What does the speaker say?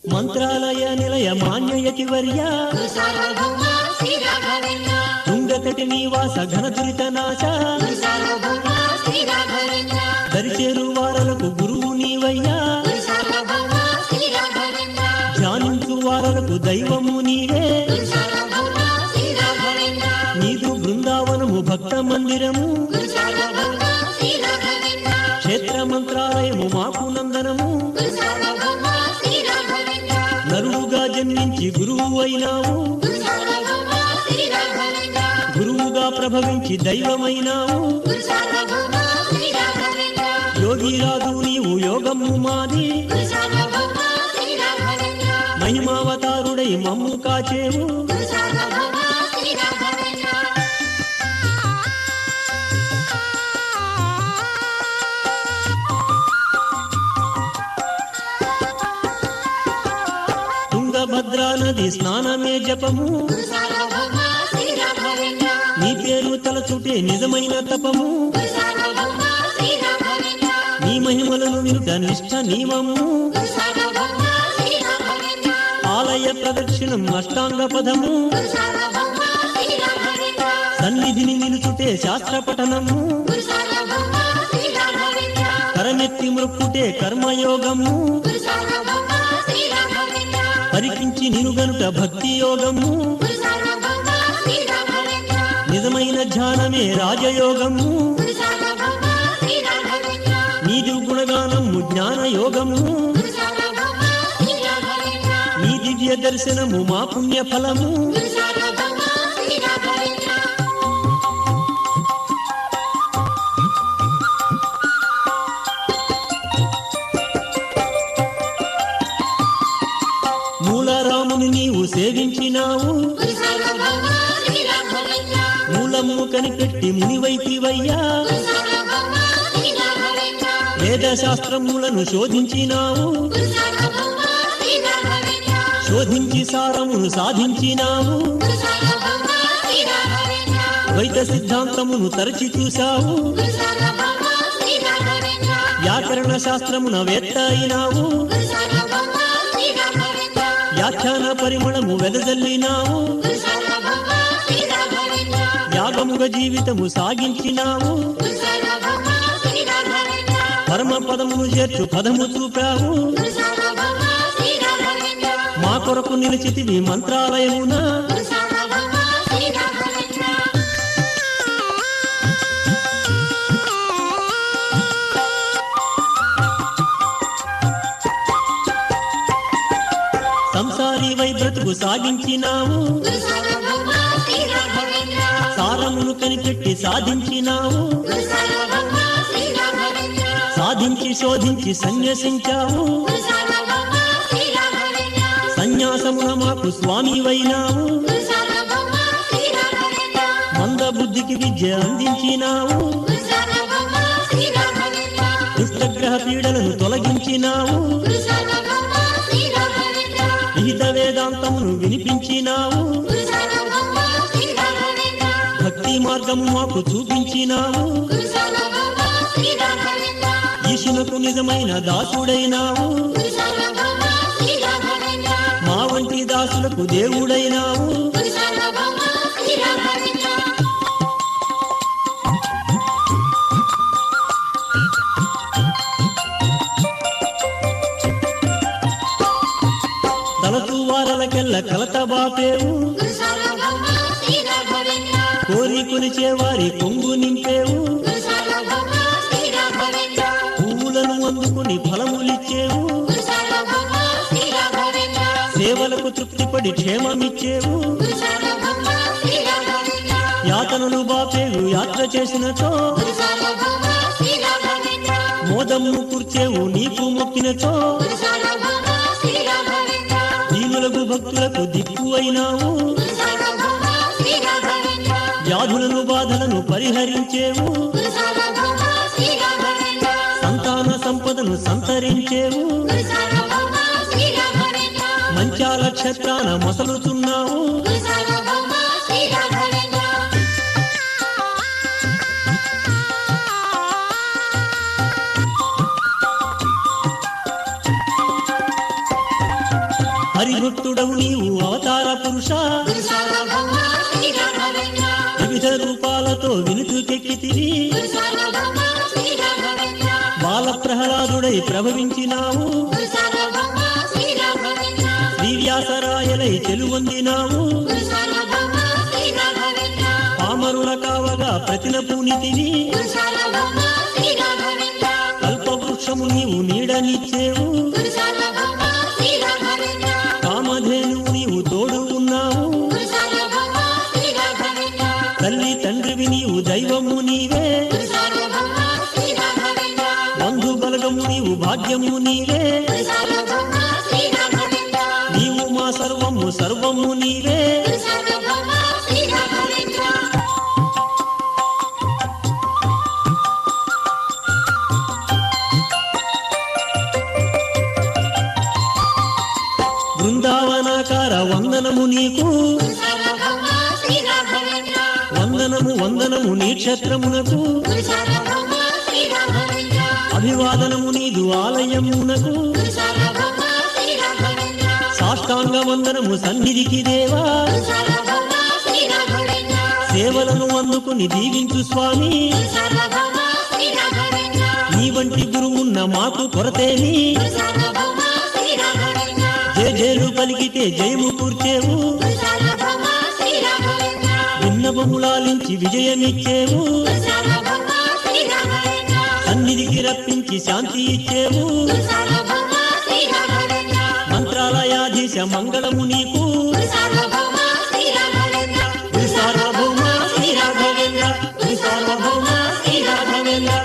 మంత్రాలయ నిలయ మాన్యయతి వర్య గురు సార్వభౌమ శ్రీ రాఘవేంద్ర తుంగకటి నివాస ఘనదురిత నాశ గురు సార్వభౌమ శ్రీ రాఘవేంద్ర దరిచేరు వారలకు గురువు నీవయ్యా గురు సార్వభౌమ శ్రీ రాఘవేంద్ర ధ్యానించు వారలకు దైవము నీవే గురు సార్వభౌమ శ్రీ రాఘవేంద్ర నీదు బృందావనము భక్త మందిరము గురు సార్వభౌమ శ్రీ రాఘవేంద్ర క్షేత్ర మంత్రాలయము మాకు నందనము గురు సార్వభౌమ శ్రీ రాఘవేంద్ర నరువుగా జన్మించి గురువు అయినావు గురు సార్వభౌమ శ్రీ రాఘవేంద్ర గురువుగా ప్రభవించి దైవమైనావు గురు సార్వభౌమ శ్రీ రాఘవేంద్ర యోగిరాజు నీవు యోగము మాది గురు సార్వభౌమ శ్రీ రాఘవేంద్ర మహిమావతారుడై మమ్ము కాచేవు గురు సార్వభౌమ శ్రీ రాఘవేంద్ర తుంగభద్రా నది స్నానమే జపము గురు సార్వభౌమ శ్రీ రాఘవేంద్ర నీ పేరు తలచుటే నిజమైన తపము గురు సార్వభౌమ శ్రీ రాఘవేంద్ర నీ మహిమలను వినుట నిష్ఠ నీవము గురు సార్వభౌమ శ్రీ రాఘవేంద్ర ఆలయ ప్రదక్షిణం అష్టాంగ పదము గురు సార్వభౌమ శ్రీ రాఘవేంద్ర సన్నిధిని నిలుచుటే శాస్త్ర పఠనము గురు సార్వభౌమ శ్రీ రాఘవేంద్ర కరమెత్తి మృక్కుటే కర్మయోగము గురు సార్వభౌమ శ్రీ రాఘవేంద్ర పరికించి నినుగనుట భక్తి యోగము గురు సార్వభౌమ శ్రీ రాఘవేంద్ర నిజమైన ధ్యానమే రాజయోగము గురు సార్వభౌమ శ్రీ రాఘవేంద్ర నీది గుణగానము జ్ఞాన యోగము గురు సార్వభౌమ శ్రీ రాఘవేంద్ర నీ దివ్య దర్శనము మా పుణ్య ఫలము గురు సార్వభౌమ శ్రీ రాఘవేంద్ర మూలరాముని నీవు సేవించినావు గురు సార్వభౌమ శ్రీ రాఘవేంద్ర మూలము కనిపెట్టి మునివైతివయ్యా గురు సార్వభౌమ శ్రీ రాఘవేంద్ర వేద శాస్త్రములను శోధించినావు గురు సార్వభౌమ శ్రీ రాఘవేంద్ర శోధించి సారమును సాధించినావు గురు సార్వభౌమ శ్రీ రాఘవేంద్ర ద్వైత సిద్ధాంతమును తరచి చూశావు గురు సార్వభౌమ శ్రీ రాఘవేంద్ర వ్యాకరణ శాస్త్రమున వేత్త అయినావు గురు సార్వభౌమ శ్రీ రాఘవేంద్ర వ్యాఖ్యాన పరిమళము వెదజల్లినావు గురు సార్వభౌమ శ్రీ రాఘవేంద్ర యాగముగ జీవితము సాగించినావు గురు సార్వభౌమ శ్రీ రాఘవేంద్ర పరమ పదమును చేర్చు పదము చూపావు గురు సార్వభౌమ శ్రీ రాఘవేంద్ర మా కొరకు నిలిచితివి మంత్రాలయమున గురు సార్వభౌమ శ్రీ రాఘవేంద్ర సంసారి వై బ్రతుకు సాగించినావు గురు సార్వభౌమ శ్రీ రాఘవేంద్ర సారమును కనిపెట్టి సాధించినావు గురు సార్వభౌమ శ్రీ రాఘవేంద్ర సాధించి శోధించి సన్యసించావు గురు సార్వభౌమ శ్రీ రాఘవేంద్ర సన్యాసమున మాకు స్వామివైనావు గురు సార్వభౌమ శ్రీ రాఘవేంద్ర మంద బుద్ధికి విద్య అందించినావు గురు సార్వభౌమ శ్రీ రాఘవేంద్ర దుష్టగ్రహ పీడలను తొలగించినావు గురు సార్వభౌమ శ్రీ రాఘవేంద్ర విహిత వేదాంతమును వినిపించినావు గురు సార్వభౌమ శ్రీ రాఘవేంద్ర భక్తి మార్గము మాకు చూపించినావు గురు సార్వభౌమ శ్రీ రాఘవేంద్ర ఈశునకు నిజమైన దాసుడైనావు గురు సార్వభౌమ శ్రీ రాఘవేంద్ర మా వంటి దాసులకు దేవుడైనావు గురు సార్వభౌమ శ్రీ రాఘవేంద్ర తలతూ వారలకెల్ల కలత బాపేవు గురు సార్వభౌమ శ్రీ రాఘవేంద్ర కోరి కొలిచే వారి కొంగు నింపేవు గురు సార్వభౌమ శ్రీ రాఘవేంద్ర పువ్వులను అందుకుని ఫలములిచ్చేవు గురు సార్వభౌమ శ్రీ రాఘవేంద్ర సేవలకు తృప్తిపడి క్షేమమిచ్చేవు గురు సార్వభౌమ శ్రీ రాఘవేంద్ర యాతనలు బాపేవు యాత్ర చేసినచో గురు సార్వభౌమ శ్రీ రాఘవేంద్ర మోదమ్ము కూర్చేవు నీకు మొక్కినచో గురు సార్వభౌమ శ్రీ రాఘవేంద్ర దీనులకు భక్తులకు దిక్కు అయినావు గురు సార్వభౌమ శ్రీ రాఘవేంద్ర వ్యాధులను బాధలను పరిహరించేవు గురు సార్వభౌమ శ్రీ రాఘవేంద్ర సంతాన సంపదను సంతరించేవు గురు సార్వభౌమ శ్రీ రాఘవేంద్ర మంచాల క్షేత్రాన మొసలుతున్నావు గురు సార్వభౌమ శ్రీ రాఘవేంద్ర హరిభక్తుడవు నీవు అవతార పురుష గురు సార్వభౌమ శ్రీ రాఘవేంద్ర వివిధ రూపాలతో వినుతుకెక్కితివి గురు సార్వభౌమ శ్రీ రాఘవేంద్ర బాల ప్రహ్లాదుడై ప్రభవించినావు గురు సార్వభౌమ శ్రీ రాఘవేంద్ర శ్రీవ్యాసరాయలై చెలువొందినావు గురు సార్వభౌమ శ్రీ రాఘవేంద్ర పామరుల కావగా ప్రతిన పూనితివి గురు సార్వభౌమ శ్రీ రాఘవేంద్ర కల్పవృక్షము నీవు నీడనిచ్చేవు గురు సార్వభౌమ శ్రీ రాఘవేంద్ర కామధేను నీవు తోడు ఉన్నావు గురు సార్వభౌమ శ్రీ రాఘవేంద్ర తల్లి తండ్రివి నీవు దైవము నీవే గురు సార్వభౌమ శ్రీ రాఘవేంద్ర బంధు బలగము నీవు భాగ్యము నీవే గురు సార్వభౌమ శ్రీ రాఘవేంద్ర నీవు మా సర్వము సర్వము నీవే గురు సార్వభౌమ శ్రీ రాఘవేంద్ర బృందావనాకార వందనము నీకు గురు సార్వభౌమ శ్రీ రాఘవేంద్ర వందనము వందనము నీక్షత్రమునకు గురు సార్వభౌమ శ్రీ రాఘవేంద్ర అభివాదనము నీదు ఆలయమునకు గురు సార్వభౌమ శ్రీ రాఘవేంద్ర సాష్టాంగ వందనము సన్నిధికి దేవా గురు సార్వభౌమ శ్రీ రాఘవేంద్ర సేవలను అందుకుని దీవించు స్వామి గురు సార్వభౌమ శ్రీ రాఘవేంద్ర నీ వంటి గురువున్న మాకు కొరతేని గురు సార్వభౌమ శ్రీ రాఘవేంద్ర జేజేలు పలికితే జయము కూర్చేవు గురు సార్వభౌమ శ్రీ రాఘవేంద్ర విన్నపములాలించి విజయమిచ్చేవు గురు సార్వభౌమ శ్రీ రాఘవేంద్ర సన్నిధికి రప్పించి శాంతి ఇచ్చేవు గురు సార్వభౌమ శ్రీ రాఘవేంద్ర మంత్రాలయాధీశ మంగళము నీకు గురు సార్వభౌమ శ్రీ రాఘవేంద్ర గురు సార్వభౌమ శ్రీ రాఘవేంద్ర గురు సార్వభౌమ శ్రీ రాఘవేంద్ర